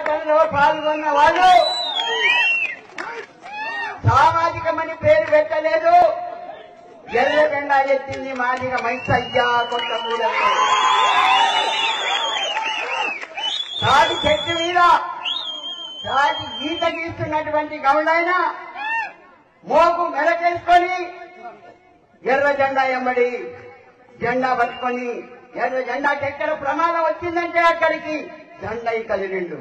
పోరాటంలో పాల్గొన్న వాళ్ళు సామాజికమని పేరు పెట్టలేదు ఎర్ర జెండా ఎత్తింది మాదిగ మైసయ్య కొత్త తాటి చెట్టు మీద తాటి గీత గీస్తున్నటువంటి గౌడైన మోకు మెలకేసుకొని ఎర్ర జెండా ఎమ్మడి జెండా పట్టుకొని ఎర్ర జెండాకి ఎక్కడ ప్రమాదం వచ్చిందంటే అక్కడికి జెండా కదిలిండు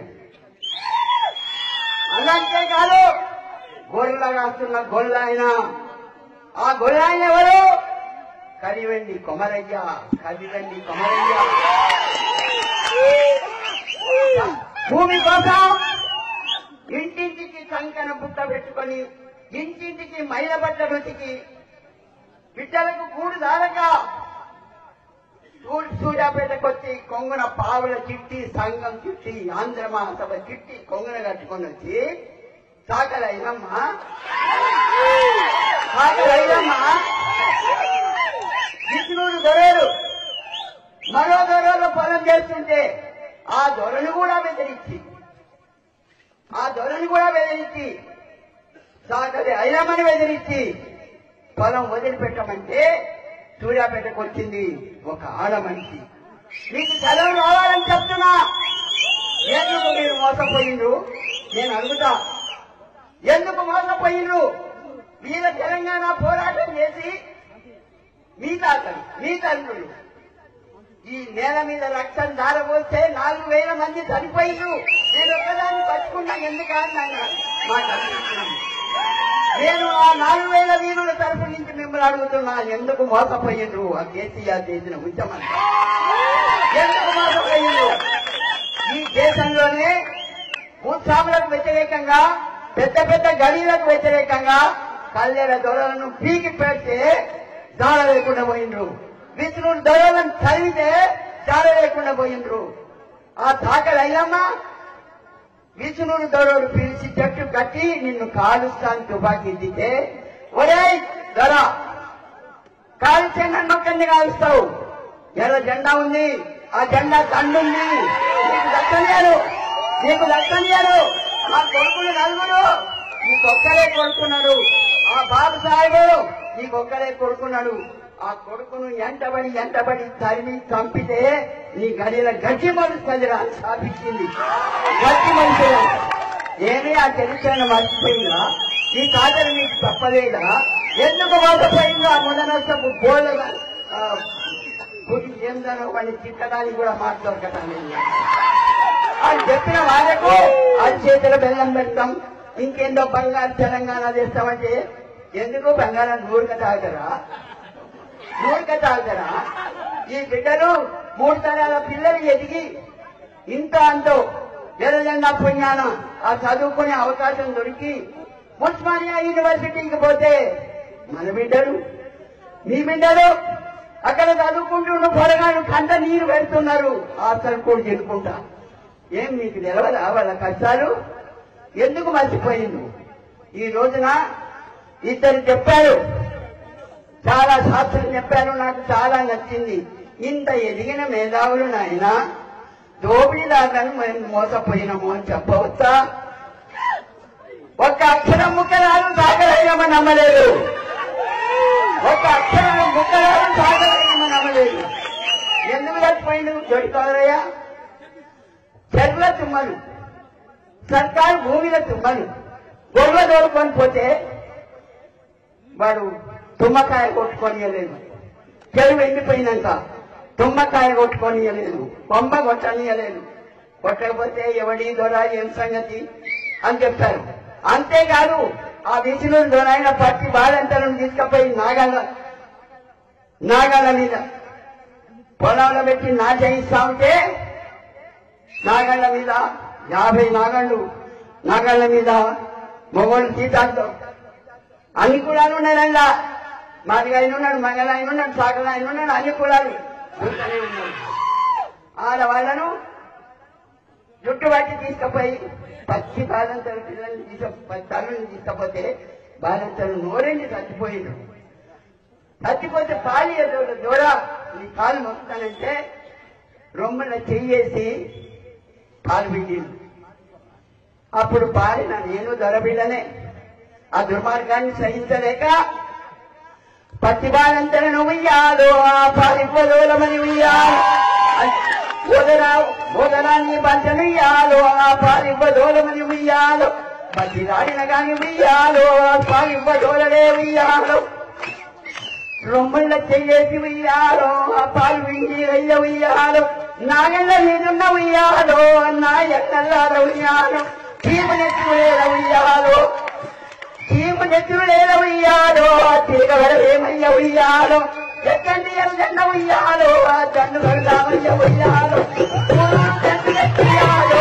అలాంటే కాదు గొర్రెల కాస్తున్న గొల్ల ఆయన ఆ గొల్ల ఆయన ఎవరు కరివెండి కొమరయ్య కరివెండి కొమరయ్య భూమి కోసం ఇంటింటికి కంకణ బుట్ట పెట్టుకొని ఇంటింటికి మైల బట్ట రుచికి బిడ్డలకు కూడు దారక సూ- సూర్యాపేటకు వచ్చి కొంగున పావుల చిట్టి సంఘం చిట్టి ఆంధ్ర మహాసభ చిట్టి కొంగున కట్టుకొని వచ్చి సాకల అయినమ్మ సాకల అయినమ్మ విష్ణుడు దొరలు మరో దొరలు పొలం చేస్తుంటే ఆ దొరను కూడా బెదిరించి ఆ దొరను కూడా బెదిరించి సాకలి అయినమ్మని బెదిరించి పొలం వదిలిపెట్టమంటే సూర్యాపేటకు వచ్చింది ఒక ఆడ మనిషి మీకు సెలవు రావాలని చెప్తున్నా ఎందుకు మీరు మోసపోయిండ్రు నేను అడుగుతా ఎందుకు మోసపోయిండ్రు వీళ్ళ తెలంగాణ పోరాటం చేసి మీ తాతలు మీ తండ్రులు ఈ నేల మీద రక్తం దారబోస్తే నాలుగు వేల మంది చనిపోయిండ్రు నేను ఒక్కదాన్ని పట్టుకున్నా ఎందుకని ఆయన మాట అనిపిస్తున్నాను. నేను ఆ నాలుగు వేల వీరుల తరపు నుంచి మిమ్మల్ని అడుగుతున్నా ఎందుకు మోసపోయిండ్రు ఆ కేసీఆర్ చేసిన ఉద్యమం ఎందుకు మోసపోయిండ్రు ఈ దేశంలోనే భూస్వాములకు వ్యతిరేకంగా పెద్ద పెద్ద గడీలకు వ్యతిరేకంగా కళ్యాణ దొరలను పీకి పెడితే జాడ లేకుండా పోయిండ్రు విష్ణుడు దొరలను చదివితే జాడ లేకుండా పోయిండ్రు ఆ తాకలు అయ్యమ్మా విష్ణుడు దొరడు పిలిచి చెట్టు కట్టి నిన్ను కాలుస్తాను తుపాకీ దిద్దే ఒరేయ్ దొర కాల్చే నన్ను ఒక్కడిని కాలుస్తావు ఎర్ర జెండా ఉంది ఆ జెండా దండుంది నీకు దక్కనియారు నీకు దక్కనియారు ఆ కొడుకులు నలుగురు నీకొక్కరే కొడుకున్నాడు ఆ బాబు సాహెబు నీకొక్కరే కొడుకున్నాడు ఆ కొడుకును ఎంటబడి ఎంటబడి తరిమి చంపితే నీ గడిల గట్టి మరుస్తుందిరా అని స్థాపించింది గట్టి మనిషి ఏమీ ఆ చరిత్రను మర్చిపోయిందా ఈ తాతలు మీకు తప్పలేదా ఎందుకు మోసపోయిందో ఆ మొదనష్టపు గోళ్ళగా గుడి ఏందనో వాడిని తిట్టడానికి కూడా మాట దొరకటం లేదు అని చెప్పిన వాళ్ళకు ఆ చేతిలో బెల్లం పెడతాం ఇంకేందో బంగారు తెలంగాణ చేస్తామంటే ఎందుకు బంగారం నూరుక తాగరా నూరుక తాగరా ఈ బిడ్డలు మూడు తరాల పిల్లలు ఎదిగి ఇంత అంతో ఎర్రజెండా పుణ్యాన ఆ చదువుకునే అవకాశం దొరికి ఉస్మానియా యూనివర్సిటీకి పోతే మన బిడ్డలు మీ బిడ్డలు అక్కడ చదువుకుంటున్న పొరగాడు కంట నీరు పెడుతున్నారు హాస్టల్ కూడా చెప్పుకుంటా ఏం మీకు తెలవదా వాళ్ళ కష్టాలు ఎందుకు మర్చిపోయిండు ఈ రోజున ఇద్దరు చెప్పారు చాలా శాస్త్రం చెప్పారు నాకు చాలా నచ్చింది ఇంత ఎదిగిన మేధావులు నాయన దోపిడీదారులను మేము మోసపోయినాము అని చెప్పవచ్చా ఒక్క అక్షరం ముక్కరాలు సాగరయ్యమని నమ్మలేదు ఒక్క అక్షరం ముక్కరాలు సాగరయ్యమని నమ్మలేదు ఎందుకు చచ్చిపోయిండు జోడికోదరయ్య చెరువుల తుమ్మలు సర్కారు భూమిల తుమ్మలు గొర్రె దోడుకొని పోతే వాడు తుమ్మకాయ కొట్టుకొనియలేదు చెరువు ఎండిపోయినాక తుమ్మకాయ కొట్టుకొనియలేదు కొమ్మ కొట్టనియలేదు కొట్టకపోతే ఎవడి దొర ఏం సంగతి అని చెప్పారు అంతేకాదు ఆ విసులు దొరైన పట్టి బాలంతలను తీసుకుపోయి నాగల నాగల మీద పొలంలో పెట్టి నాశయిస్తా ఉంటే నాగళ్ళ మీద యాభై నాగళ్ళు నాగళ్ళ మీద మొగోళ్ళు తీతాడుతాం అన్ని కులాలు ఉన్నారండా మాదిగా ఆయన ఉన్నాడు మంగళ ఆయన ఉన్నాడు సాగల ఆయన ఉన్నాడు అన్ని కులాలు కూర్చొని ఉన్నారు ఆడవాళ్లను జుట్టు పట్టి తీసుకుపోయి పచ్చి బాలంతల పిల్లల్ని తీసుకు తల్లుని తీసుకపోతే బాలంతలు నోరెండి చచ్చిపోయిండు చచ్చిపోతే పాలి దూర నీ కాలు మొక్కుతానంటే రొమ్మల చెయ్యేసి పాలు పిండిండు అప్పుడు పాడిన నేను దొరబిడనే ఆ దుర్మార్గాన్ని సహించలేక పట్టిబాలంతరను ఉయ్యాలో ఆ పాలిపోదోలమని ఉయ్యాలి బోధన బోధనాన్ని బంధను ఇయ్యాలో ఆ పాలివ్వదోలమని ఉయ్యాలో బట్టి రాడిన గాని ఉయ్యాలో ఆ పాలివ్వదోలలే ఉయ్యాలో రొమ్ముళ్ళ చెయ్యేసి ఉయ్యాలో ఆ పాలు వింగి వెయ్య ఉయ్యాలో నాయన మీదున్న ఉయ్యాలో నా ఎక్కల్లార ఉయ్యాలో చీము నెత్తులేల ఉయ్యాలో చీము నెత్తులేల ఉయ్యాలో తిరగబడవేమయ్య ఉయ్యాలో ఎక్కండి ఎండ ఉయ్యాలో ఆ దండు కడదామయ్య ఉయ్యాలో దండు ఎత్తియాలో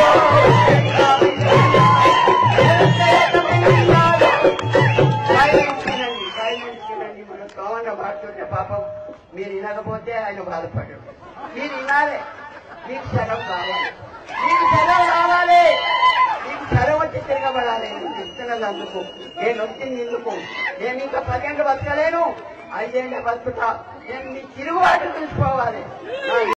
సైలెంట్నండి సైలెంట్నండి మన కావన్న మాట్లాడితే పాపం మీరు వినకపోతే ఆయన బాధపడ్డాడు మీరు వినాలి మీకు సెలవు కావాలి మీకు సెలవు కావాలి మీకు సెలవు వచ్చి తిరగబడాలి నేను చెప్తున్నది అందుకు నేను వచ్చింది ఎందుకు నేను ఇంకా పదేళ్ళు బతకలేను ఐదేళ్ళు బతుకుతా నేను మీ తిరుగుబాటు చూసుకోవాలి నా